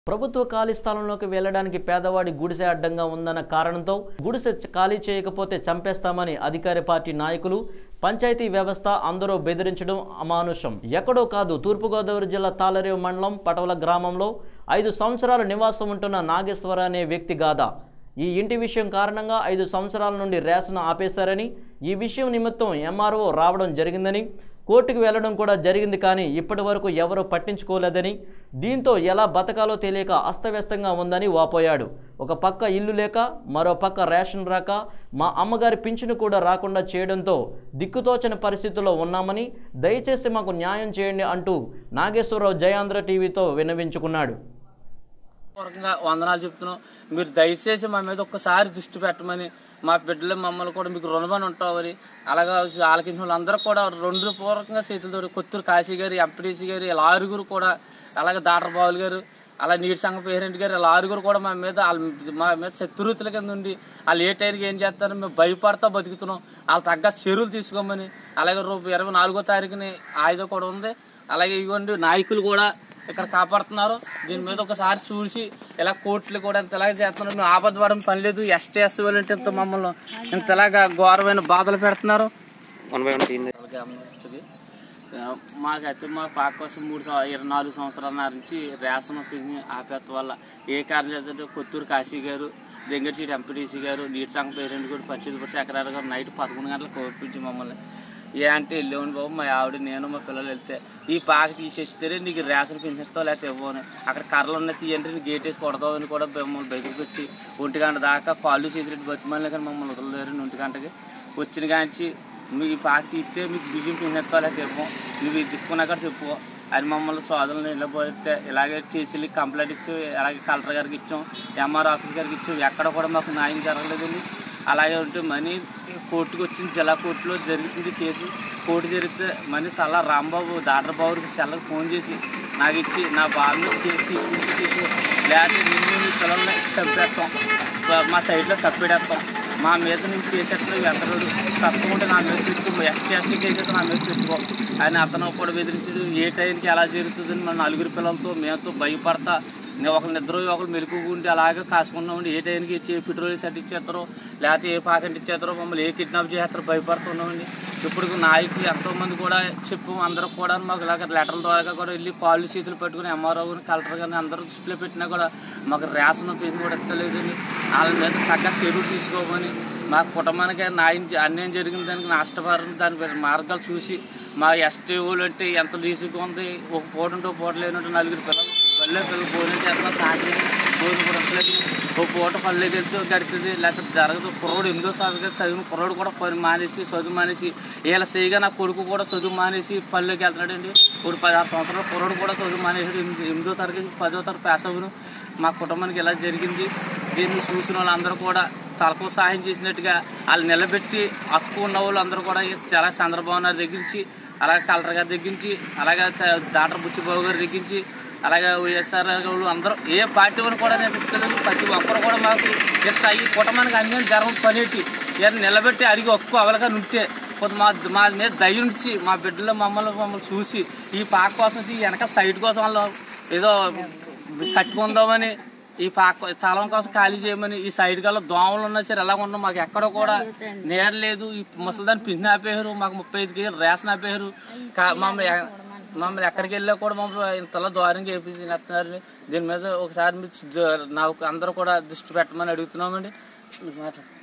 ప్రభుత్వ ఖాళీ స్థలంలోకి వెళ్లడానికి పేదవాడి గుడిసె అడ్డంగా ఉందన్న కారణంతో గుడిసె చ- ఖాళీ చేయకపోతే చంపేస్తామని అధికార పార్టీ నాయకులు పంచాయతీ వ్యవస్థ అందరూ బెదిరించడం అమానుషం ఎక్కడో కాదు తూర్పుగోదావరి జిల్లా తాళరేవు మండలం పటవల గ్రామంలో ఐదు సంవత్సరాలు నివాసం ఉంటున్న నాగేశ్వర అనే వ్యక్తి గాథ ఈ ఇంటి విషయం కారణంగా ఐదు సంవత్సరాల నుండి రేషన్ ఆపేశారని ఈ విషయం నిమిత్తం ఎంఆర్ఓ రావడం జరిగిందని కోర్టుకు వెళ్లడం కూడా జరిగింది కానీ ఇప్పటి వరకు ఎవరూ పట్టించుకోలేదని దీంతో ఎలా బతకాలో తెలియక అస్తవ్యస్తంగా ఉందని వాపోయాడు ఒక పక్క ఇల్లు లేక మరో పక్క రేషన్ రాక మా అమ్మగారి పింఛను కూడా రాకుండా చేయడంతో దిక్కుతోచని పరిస్థితుల్లో ఉన్నామని దయచేసి మాకు న్యాయం చేయండి అంటూ నాగేశ్వరరావు జయాంధ్ర టీవీతో విన్నవించుకున్నాడు పూర్వకంగా వందనాలు చెప్తున్నాం మీరు దయచేసి మా మీద ఒక్కసారి దృష్టి పెట్టమని మా బిడ్డలు మమ్మల్ని కూడా మీకు రుణమని ఉంటామని అలాగా ఆలకించిన వాళ్ళందరూ కూడా రెండు పూర్వకంగా చేతులతో కొత్తూరు కాశీ గారు ఎంపీడీసీ గారు ఇలా ఆరుగురు కూడా అలాగే దాటర్ బాబులు గారు అలా నీటి సంఘ పేరెంట్ గారు ఇలా ఆరుగురు కూడా మా మీద వాళ్ళ మా మీద శత్రుతుల కింద ఉండి వాళ్ళు ఏ టైంకి ఏం చేస్తారో మేము భయపడతా బతుకుతున్నాం వాళ్ళు తగ్గ చర్యలు తీసుకోమని అలాగే రేపు ఇరవై నాలుగో తారీఖుని ఆయుధం కూడా ఉంది అలాగే ఇవ్వండి నాయకులు కూడా ఇక్కడ కాపాడుతున్నారు దీని మీద ఒకసారి చూసి ఇలా కోర్టులు కూడా ఇంత ఇలాగ చేస్తున్నారు మేము ఆపదపడడం పని లేదు ఎస్టీ ఎస్సీ వాళ్ళు ఇంత మమ్మల్ని ఇంత ఇలాగా ఘోరమైన బాధలు పెడుతున్నారు వాళ్ళకి గమనిస్తుంది ఆ, మాకైతే మా పాక కోసం మూడు సంవ- ఇరవై నాలుగు సంవత్సరాల నుంచి రేషన్ పింఛన్ ఆపేత వల్ల ఏ కారణం లేదంటే కొత్తూరు కాశీ గారు దెంగటిసీటి ఎంపీటీసీ గారు నీటి సంఘ పేరెంట్ కూడా పంచాయతీ సెక్రటరీ గారు నైట్ పదకొండు గంటలకు కోర్పించి మమ్మల్ని ఏ అంటే వెళ్ళేవాడిని బాబు మా ఆవిడ నేను మా పిల్లలు వెళ్తే ఈ పాక తీసేస్తేనే నీకు రేషన్ పెంచుతావు లేకపోతే ఇవ్వని అక్కడ కర్రలు ఉన్నాయి తీయండి నీ గేట్ వేసి కొడతావు అని కూడా మమ్మల్ని బయటకు పెట్టి ఒంటి గంట దాకా కాళ్ళు చేతులు బతిమల్ని కానీ మమ్మల్ని వదలలేరు ఒంటి గంటకి వచ్చిన కాంచి మీ పాక తీస్తే మీకు బియ్యం పెంచుతావు లేకపోతే ఇవ్వం నువ్వు ఇది దిక్కున్నా కూడా చెప్పు అది మమ్మల్ని సోదరులను వెళ్ళబోతే ఇలాగే టీసీలకి కంప్లైంట్ ఇచ్చాం అలాగే కలెక్టర్ గారికి ఇచ్చాం ఎంఆర్ ఆఫీస్ గారికి ఇచ్చాం ఎక్కడ కూడా మాకు న్యాయం జరగలేదండి అలాగే ఉంటే మనీ కోర్టుకు వచ్చింది జిల్లా కోర్టులో జరుగుతుంది కేసు కోర్టు జరిగితే మనీ సల్లా రాంబాబు డాక్టర్ బాబుకి సెల్లకు ఫోన్ చేసి నాకు ఇచ్చి నా బాబుని కేసు తీసుకుని తీసు లేకపోతే నిన్ను మీ పిల్లల్ని చంపేస్తాం మా సైడ్లో తప్పెడేస్తాం మా మీద నుంచి కేసెట్లు ఎంతరోడు చదువుకుంటే నా మీద పెట్టుకో ఎస్టీ ఎస్టీ కేసెస్ నా మీద పెట్టుకో ఆయన అతను కూడా బెదిరించడు ఏ టైంకి ఎలా జరుగుతుందని మన నలుగురు పిల్లలతో మేమతో భయపడతా నేను ఒకరు నిద్ర ఒకరు మెలుకుంటే అలాగే కాసుకున్నా ఉండి ఏ టైంకి ఇచ్చి పెట్రోల్ సెట్ ఇచ్చేస్తారో లేకపోతే ఏ పాకెట్ ఇచ్చేస్తారో మమ్మల్ని ఏ కిడ్నాప్ చేస్తారో భయపడుతున్నామండి ఇప్పుడు నాయకులు ఎంతోమంది కూడా చెప్పు అందరూ కూడా మాకు ఇలాగ లెటర్ల ద్వారా కూడా వెళ్ళి కాళ్ళు చేతులు పట్టుకుని ఎంఆర్ఓ గారిని కలెక్టర్ గారిని అందరూ దృష్టిలో పెట్టినా కూడా మాకు రేషన్ పెయిన్ కూడా ఎత్తలేదని వాళ్ళ మీద చక్కగా చర్యలు తీసుకోమని మా కుటుంబానికి న్యాయం జ- అన్యాయం జరిగిన దానికి నష్టపరం దాని మీద మార్గాలు చూసి మా ఎస్టీ వాళ్ళు అంటే ఎంత లీసుగా ఉంది ఒక పూట ఉంటే ఒక పూట లేనట్టు నలుగురు పిల్లలు బళ్ళే పిల్లలు భోజనం చేస్తున్నా సాయంత్రం భోజనం కూడా వస్తలేదు ఒక పూట పల్లెకి వెళ్తూ గడుతుంది లేకపోతే జరగదు కుర్రోడు ఎనిమిదో సార్లు చదివిన కుర్రోడు కూడా పని మానేసి చదువు మానేసి వీళ్ళ చేయగా నా కొడుకు కూడా చదువు మానేసి పల్లెకి వెళ్తున్నాడండి ఇప్పుడు పదహారు సంవత్సరాల కుర్రోడు కూడా చదువు మానేసి ఎనిమిది- ఎనిమిదో తరగతి పదో తరగతి పాస్ అవ్వను మా కుటుంబానికి ఇలా జరిగింది దీన్ని చూసిన వాళ్ళందరూ కూడా తలకు సహాయం చేసినట్టుగా వాళ్ళు నిలబెట్టి హక్కు ఉన్న వాళ్ళు అందరూ కూడా చాలా చంద్రబాబు నాయుడు దగ్గరించి అలాగే కలెక్టర్ గారి దగ్గరించి అలాగే త- డాక్టర్ బుచ్చిబాబు గారి దగ్గరించి అలాగే వైఎస్ఆర్ వాళ్ళు అందరూ ఏ పార్టీ వాళ్ళు కూడా నేను చెప్తున్నాను ప్రతి ఒక్కరు కూడా మాకు ఇంత ఈ కుటుంబానికి అన్యాయం జరగం పనేటి ఇవన్నీ నిలబెట్టి అడిగి ఒక్కు అవలగా ఉంటే కొంత మా మా మీద దయ ఉంచి మా బిడ్డలు మమ్మల్ని మమ్మల్ని చూసి ఈ పాక కోసం ఈ వెనక సైడ్ కోసం వాళ్ళు ఏదో కట్టుకుందామని ఈ పాక స్థలం కోసం ఖాళీ చేయమని ఈ సైడ్ కల్లా దోమలు ఉన్నా సరే ఎలా ఉన్నాం మాకు ఎక్కడ కూడా నీడ లేదు ఈ ముసలిదాన్ని పింఛన్ ఆపేశారు మాకు ముప్పై ఐదు కేజీలు రేషన్ ఆపేశారు కా- మమ్మల్ని ఎ- మమ్మల్ని ఎక్కడికి వెళ్ళా కూడా మమ్మల్ని ఇంతలా దూరం చేపించిస్తున్నారు దీని మీద ఒకసారి మీరు జ- నాకు అందరూ కూడా దృష్టి పెట్టమని అడుగుతున్నామండి మాట్లాడు